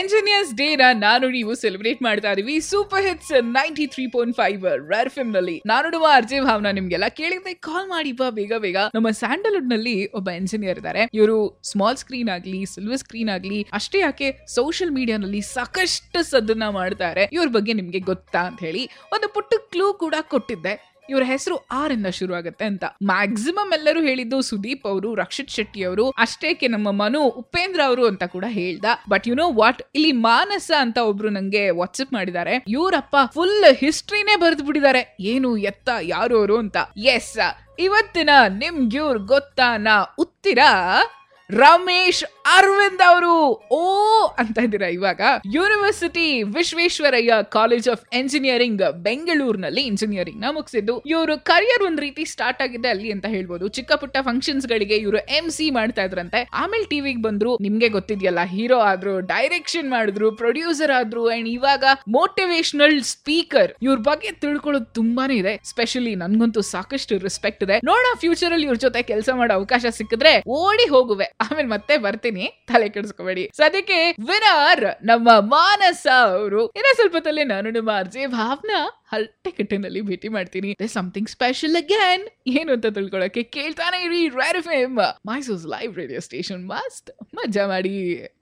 engineers day ನ ನಾನು ನೀವು ಸೆಲೆಬ್ರೇಟ್ ಮಾಡ್ತಾ ಇದೀವಿ super hits ninety three point five Red FM ನಲ್ಲಿ ನಾನುಡುವ ಅರ್ಜಿ ಭಾವನ ನಿಮ್ಗೆಲ್ಲ ಕೇಳಿದ್ರೆ ಕಾಲ್ ಮಾಡಿ ಬಾ ಬೇಗ ಬೇಗ ನಮ್ಮ ಸ್ಯಾಂಡಲ್ವುಡ್ ನಲ್ಲಿ ಒಬ್ಬ ಎಂಜಿನಿಯರ್ ಇದ್ದಾರೆ ಇವರು ಸ್ಮಾಲ್ ಸ್ಕ್ರೀನ್ ಆಗ್ಲಿ ಸಿಲ್ವರ್ ಸ್ಕ್ರೀನ್ ಆಗ್ಲಿ ಅಷ್ಟೇ ಯಾಕೆ ಸೋಷಿಯಲ್ ಮೀಡಿಯಾನಲ್ಲಿ ಸಾಕಷ್ಟು ಸದ್ದನ್ನ ಮಾಡ್ತಾರೆ ಇವ್ರ ಬಗ್ಗೆ ನಿಮ್ಗೆ ಗೊತ್ತಾ ಅಂತ ಹೇಳಿ ಒಂದು ಪುಟ್ಟ ಕ್ಲೂ ಕೂಡ ಕೊಟ್ಟಿದ್ದೆ ಇವ್ರ ಹೆಸರು ಆರ್ ಇಂದ ಶುರು ಆಗುತ್ತೆ ಅಂತ ಮ್ಯಾಕ್ಸಿಮಮ್ ಎಲ್ಲರೂ ಹೇಳಿದ್ದು ಸುದೀಪ್ ಅವರು ರಕ್ಷಿತ್ ಶೆಟ್ಟಿ ಅವರು ಅಷ್ಟೇಕೆ ನಮ್ಮ ಮನು ಉಪೇಂದ್ರ ಅವರು ಅಂತ ಕೂಡ ಹೇಳ್ದ ಬಟ್ ಯು ನೋ ವಾಟ್ ಇಲ್ಲಿ ಮಾನಸ ಅಂತ ಒಬ್ರು ನಂಗೆ ವಾಟ್ಸಪ್ ಮಾಡಿದ್ದಾರೆ ಇವರಪ್ಪ ಫುಲ್ ಹಿಸ್ಟ್ರಿನೇ ಬರೆದು ಬಿಟ್ಟಿದ್ದಾರೆ ಏನು ಎತ್ತ ಯಾರು ಅವರು ಅಂತ ಎಸ್ ಇವತ್ತಿನ ನಿಮ್ಗೆ ಇವ್ರು ಗೊತ್ತಾ ನಾ ಉತ್ತರ ರಮೇಶ್ ಅರವಿಂದ್ ಅವರು ಓ ಅಂತ ಇದ್ದೀರಾ ಇವಾಗ university Visvesvaraya college of engineering ಬೆಂಗಳೂರಿನಲ್ಲಿ ಇಂಜಿನಿಯರಿಂಗ್ ನ ಮುಗಿಸಿದ್ದು ಇವರು ಕರಿಯರ್ ಒಂದ್ ರೀತಿ ಸ್ಟಾರ್ಟ್ ಆಗಿದೆ ಅಲ್ಲಿ ಅಂತ ಹೇಳ್ಬೋದು ಚಿಕ್ಕ ಪುಟ್ಟ ಫಂಕ್ಷನ್ಸ್ ಗಳಿಗೆ ಇವರು ಎಂ ಸಿ ಮಾಡ್ತಾ ಇದ್ರಂತೆ ಆಮೇಲೆ ಟಿವಿಗೆ ಬಂದ್ರು ನಿಮ್ಗೆ ಗೊತ್ತಿದ್ಯಲ್ಲ ಹೀರೋ ಆದ್ರು ಡೈರೆಕ್ಷನ್ ಮಾಡಿದ್ರು ಪ್ರೊಡ್ಯೂಸರ್ ಆದ್ರು ಅಂಡ್ ಇವಾಗ ಮೋಟಿವೇಶನಲ್ ಸ್ಪೀಕರ್ ಇವ್ರ ಬಗ್ಗೆ ತಿಳ್ಕೊಳ್ಳೋದು ತುಂಬಾನೇ ಇದೆ ಸ್ಪೆಷಲಿ ನನ್ಗಂತೂ ಸಾಕಷ್ಟು ರೆಸ್ಪೆಕ್ಟ್ ಇದೆ ನೋಡೋಣ ಫ್ಯೂಚರ್ ಅಲ್ಲಿ ಇವ್ರ ಜೊತೆ ಕೆಲಸ ಮಾಡೋ ಅವಕಾಶ ಸಿಕ್ಕಿದ್ರೆ ಓಡಿ ಹೋಗುವೆ ಆಮೇಲೆ ಮತ್ತೆ ಬರ್ತೀನಿ ತಲೆ ಕೆಡಿಸ್ಕೋಬೇಡಿ ಸದ್ಯಕ್ಕೆ ವಿನರ್ ನಮ್ಮ ಮಾನಸ ಅವರು ಇನ್ನ ಸ್ವಲ್ಪ ತಲೆ ನಾನು ನಿಮ್ಮ ಅರ್ಜಿ ಭಾವನಾ ಹಲ್ಟೆ ಕಟ್ಟಿನಲ್ಲಿ ಭೇಟಿ ಮಾಡ್ತೀನಿ ಸಮಥಿಂಗ್ ಸ್ಪೆಷಲ್ ಅಗೇನ್ ಏನು ಅಂತ ತಿಳ್ಕೊಳಕ್ಕೆ ಕೇಳ್ತಾನೆ ಇರಿ Red FM Mysore's live radio station ಮಸ್ತ್ ಮಜಾ ಮಾಡಿ